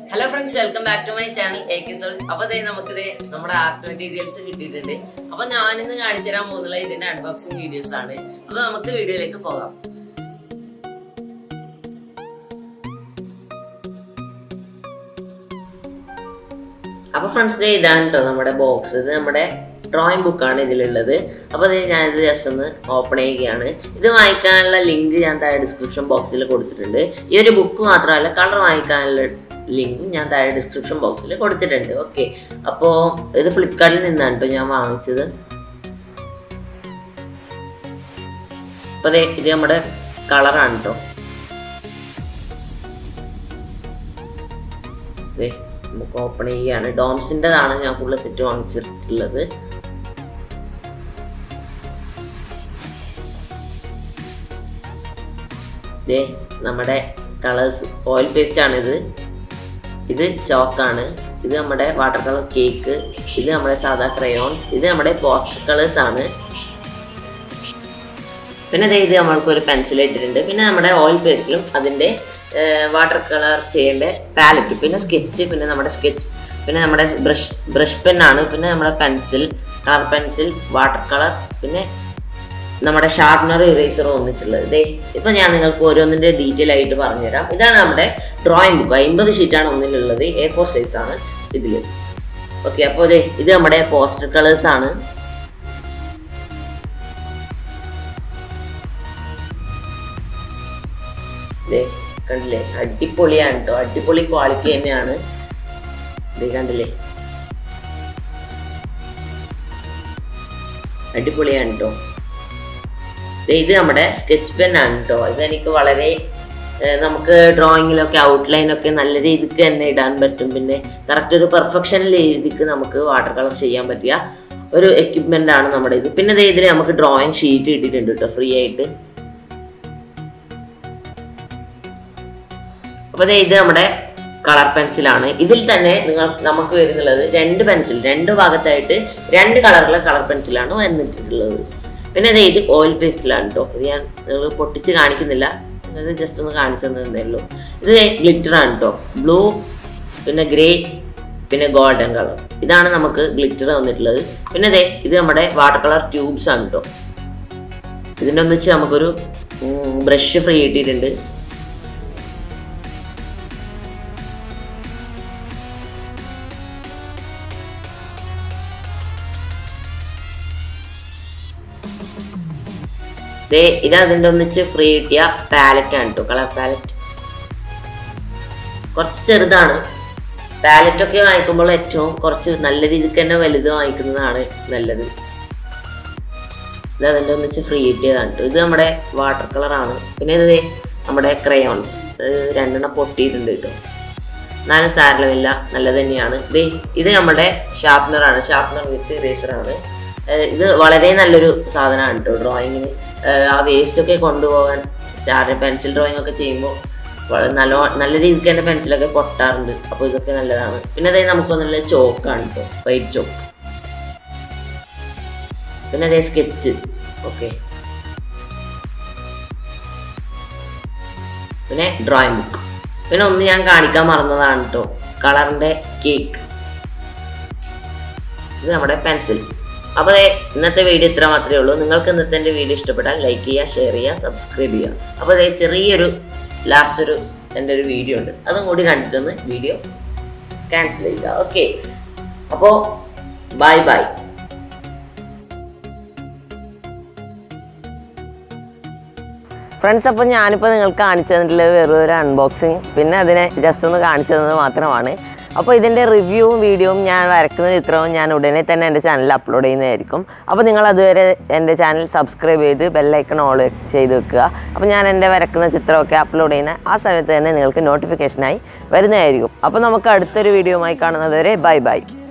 hello friends welcome back to my channel A K Soul അപ്പൊ ദേ നമുക്കിത് നമ്മുടെ ആർട്ട് മെറ്റീരിയൽസ് കിട്ടിയിട്ടുണ്ട് അപ്പൊ ഞാനിന്ന് കാണിച്ചു തരാൻ പോകുന്നുള്ള ഇതിന്റെ അൺബോക്സിംഗ് വീഡിയോസ് ആണ് അപ്പൊ നമുക്ക് വീഡിയോയിലേക്ക് പോകാം അപ്പൊ ഫ്രണ്ട്സ് ദേ ഇതാണ് കേട്ടോ നമ്മുടെ ബോക്സ് ഇത് നമ്മുടെ ഡ്രോയിങ് ബുക്കാണ് ഇതിലുള്ളത് അപ്പോൾ ഇത് ഞാനിത് ജസ്റ്റ് ഒന്ന് ഓപ്പൺ ചെയ്യുകയാണ് ഇത് വാങ്ങിക്കാനുള്ള ലിങ്ക് ഞാൻ താഴെ ഡിസ്ക്രിപ്ഷൻ ബോക്സിൽ കൊടുത്തിട്ടുണ്ട് ഈ ഒരു ബുക്ക് മാത്രമല്ല കളർ വാങ്ങിക്കാനുള്ള ലിങ്കും ഞാൻ താഴെ ഡിസ്ക്രിപ്ഷൻ ബോക്സിൽ കൊടുത്തിട്ടുണ്ട് ഓക്കെ അപ്പോൾ ഇത് ഫ്ലിപ്കാർട്ടിൽ നിന്നാണ് കേട്ടോ ഞാൻ വാങ്ങിച്ചത് അപ്പോൾ ദേ ഇത് നമ്മുടെ കളറാണ് കേട്ടോ ദേ നമുക്ക് ഓപ്പൺ ചെയ്യുകയാണ് ഡോംസിൻ്റെതാണ് ഞാൻ ഫുള്ള് സെറ്റ് വാങ്ങിച്ചിട്ടുള്ളത് ദേ നമ്മുടെ കളേഴ്സ് ഓയിൽ പേസ്റ്റ് ആണിത് ഇത് ചോക്കാണ് ഇത് നമ്മുടെ വാട്ടർ കളർ കേക്ക് ഇത് നമ്മുടെ സാധാ ക്രയോൺസ് ഇത് നമ്മുടെ പോസ്റ്റർ കളേഴ്സ് ആണ് പിന്നെ ദേ ഇത് നമ്മൾക്ക് ഒരു പെൻസിൽ ഇട്ടിട്ടുണ്ട് പിന്നെ നമ്മുടെ ഓയിൽ പേസ്റ്റിലും അതിൻ്റെ വാട്ടർ കളർ ചെയ്യേണ്ട പാലറ്റ് പിന്നെ സ്കെച്ച് പിന്നെ നമ്മുടെ സ്കെച്ച് പിന്നെ നമ്മുടെ ബ്രഷ് ബ്രഷ് പെന്നാണ് പിന്നെ നമ്മുടെ pencil colour pencil water colour പിന്നെ നമ്മുടെ ഷാർപ്നർ ഇറേസറും ഒന്നിച്ചുള്ളത് ഇതേ ഇപ്പം ഞാൻ നിങ്ങൾക്ക് ഓരോന്നിൻ്റെ ഡീറ്റെയിൽ ആയിട്ട് പറഞ്ഞുതരാം ഇതാണ് നമ്മുടെ ഡ്രോയിങ് ബുക്ക് അമ്പത് ഷീറ്റാണ് ഒന്നിലുള്ളത് എ ഫോർ സൈസ് ആണ് ഇതിൽ ഓക്കെ അപ്പോൾ ഇതേ ഇത് നമ്മുടെ പോസ്റ്റർ കളേഴ്സ് ആണ് ദേ കണ്ടില്ലേ അടിപൊളിയാണ് കേട്ടോ അടിപൊളി ക്വാളിറ്റി തന്നെയാണ് ദേ കണ്ടില്ലേ അടിപൊളിയാണ് കേട്ടോ ഇത് നമ്മുടെ സ്കെച്ച് പെൻ ആണ് കേട്ടോ ഇത് എനിക്ക് വളരെ നമുക്ക് ഡ്രോയിങ്ങിലൊക്കെ ഔട്ട്ലൈനൊക്കെ നല്ല രീതിക്ക് തന്നെ ഇടാൻ പറ്റും പിന്നെ കറക്റ്റ് ഒരു പെർഫെക്ഷൻ രീതിക്ക് നമുക്ക് വാട്ടർ കളർ ചെയ്യാൻ പറ്റിയ ഒരു എക്യുപ്മെൻ്റ് ആണ് നമ്മുടെ ഇത് പിന്നെ ഇതിൽ നമുക്ക് ഡ്രോയിങ് ഷീറ്റ് ഇട്ടിട്ടുണ്ട് കേട്ടോ ഫ്രീ ആയിട്ട് അപ്പോൾ ഇത് നമ്മുടെ കളർ പെൻസിലാണ് ഇതിൽ തന്നെ നിങ്ങൾ നമുക്ക് വരുന്നുള്ളത് രണ്ട് പെൻസിൽ രണ്ട് ഭാഗത്തായിട്ട് രണ്ട് കളറിലെ കളർ പെൻസിലാണ് വന്നിട്ടുള്ളത് പിന്നെ അതെ ഇത് ഓയിൽ പേസ്റ്റിലാണ് കേട്ടോ ഇത് ഞാൻ നിങ്ങൾ പൊട്ടിച്ച് കാണിക്കുന്നില്ല നിങ്ങൾക്ക് ജസ്റ്റ് ഒന്ന് കാണിച്ചു തന്നതേ ഉള്ളൂ ഇത് ഗ്ലിറ്റർ ആണ് കേട്ടോ ബ്ലൂ പിന്നെ ഗ്രേ പിന്നെ ഗോൾഡൻ കളർ ഇതാണ് നമുക്ക് ഗ്ലിറ്റർ വന്നിട്ടുള്ളത് പിന്നെ അതെ ഇത് നമ്മുടെ വാട്ടർ കളർ ട്യൂബ്സ് ആണ് കേട്ടോ ഇതിൻ്റെ ഒന്നിച്ച് നമുക്കൊരു ബ്രഷ് ഫ്രീ കിട്ടിയിട്ടുണ്ട് ദേ ഇത് അതിൻ്റെ ഒന്നിച്ച് ഫ്രീ കിട്ടിയ പാലറ്റ് ആണ് കേട്ടോ കളർ പാലറ്റ് കുറച്ച് ചെറുതാണ് പാലറ്റ് ഒക്കെ വാങ്ങിക്കുമ്പോൾ ഏറ്റവും കുറച്ച് നല്ല രീതിക്ക് തന്നെ വലുത് വാങ്ങിക്കുന്നതാണ് നല്ലത് ഇത് അതിൻ്റെ ഒന്നിച്ച് ഫ്രീ കിട്ടിയതാണ് കേട്ടോ ഇത് നമ്മുടെ വാട്ടർ കളറാണ് പിന്നെ ഇത് നമ്മുടെ ക്രയോൺസ് രണ്ടെണ്ണം പൊട്ടിയിട്ടുണ്ട് കേട്ടോ എന്നാലും സാരമില്ല നല്ലത് തന്നെയാണ് ഇത് ഇത് നമ്മുടെ ഷാർപ്നറാണ് ഷാർപ്നർ വിത്ത് ഇറേസറാണ് ഇത് വളരെ നല്ലൊരു സാധനമാണ് കേട്ടോ ഡ്രോയിങ്ങിന് ആ വേസ്റ്റ് ഒക്കെ കൊണ്ടുപോകാൻ സ്റ്റാർ പെൻസിൽ ഡ്രോയിങ് ഒക്കെ ചെയ്യുമ്പോൾ വളരെ നല്ല നല്ല രീതിക്ക് തന്നെ പെൻസിലൊക്കെ പൊട്ടാറുണ്ട് അപ്പോൾ ഇതൊക്കെ നല്ലതാണ് പിന്നെ അതായത് നമുക്ക് നല്ല ചോക്കാണ് കേട്ടോ വൈറ്റ് ചോക്ക് പിന്നെ അതേ സ്കെച്ച് ഓക്കെ പിന്നെ ഡ്രോയിങ് ബുക്ക് പിന്നെ ഒന്ന് ഞാൻ കാണിക്കാൻ മറന്നതാണ് കേട്ടോ കളറിൻ്റെ കേക്ക് ഇത് നമ്മുടെ പെൻസിൽ അപ്പോൾ ഇന്നത്തെ വീഡിയോ ഇത്ര മാത്രമേ ഉള്ളൂ നിങ്ങൾക്ക് ഇന്നത്തെ എൻ്റെ വീഡിയോ ഇഷ്ടപ്പെട്ടാൽ ലൈക്ക് ചെയ്യുക ഷെയർ ചെയ്യുക സബ്സ്ക്രൈബ് ചെയ്യുക അപ്പോൾ അതേ ചെറിയൊരു ലാസ്റ്റ് ഒരു എൻ്റെ ഒരു വീഡിയോ ഉണ്ട് അതും കൂടി കണ്ടിട്ടൊന്ന് വീഡിയോ ക്യാൻസൽ ചെയ്യുക ഓക്കെ അപ്പോൾ ബൈ ബൈ ഫ്രണ്ട്സ് അപ്പോൾ ഞാനിപ്പോൾ നിങ്ങൾക്ക് കാണിച്ചു തന്നിട്ടുള്ളത് വെറും ഒരു അൺബോക്സിങ് പിന്നെ അതിനെ ജസ്റ്റ് ഒന്ന് കാണിച്ചു തന്നത് മാത്രമാണ് അപ്പോൾ ഇതിൻ്റെ റിവ്യൂവും വീഡിയോയും ഞാൻ വരക്കുന്ന ചിത്രവും ഞാൻ ഉടനെ തന്നെ എൻ്റെ ചാനലിൽ അപ്ലോഡ് ചെയ്യുന്നതായിരിക്കും അപ്പോൾ നിങ്ങൾ അതുവരെ എൻ്റെ ചാനൽ സബ്സ്ക്രൈബ് ചെയ്ത് ബെല്ലൈക്കൺ ഓൾ ചെയ്ത് വെക്കുക അപ്പോൾ ഞാൻ എൻ്റെ വരക്കുന്ന ചിത്രമൊക്കെ അപ്ലോഡ് ചെയ്യുന്ന ആ സമയത്ത് തന്നെ നിങ്ങൾക്ക് നോട്ടിഫിക്കേഷനായി വരുന്നതായിരിക്കും അപ്പോൾ നമുക്ക് അടുത്തൊരു വീഡിയോയുമായി കാണുന്നത് വരെ ബൈ ബൈ